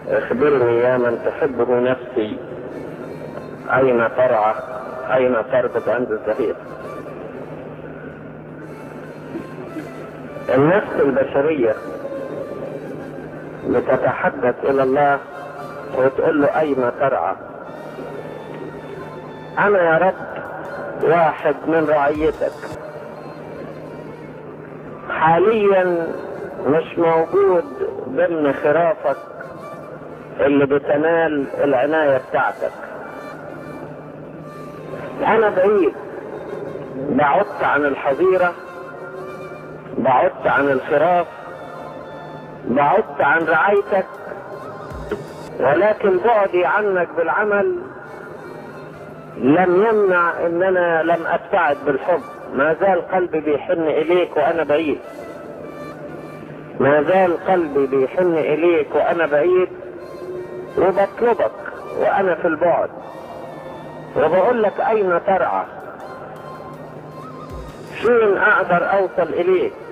اخبرني يا من تحبه نفسي أين ترعى أين تربط عند الزهير النفس البشرية بتتحدث إلى الله وتقول له أين ترعى أنا يا رب واحد من رعيتك حاليا مش موجود ضمن خرافك اللي بتنال العناية بتاعتك انا بعيد بعدت عن الحظيرة بعدت عن الخراف بعدت عن رعايتك ولكن بعدي عنك بالعمل لم يمنع ان انا لم ابتعد بالحب ما زال قلبي بيحن اليك وانا بعيد ما زال قلبي بيحن اليك وانا بعيد وبطلبك وانا في البعد وبقول لك اين ترعى فين اقدر اوصل اليك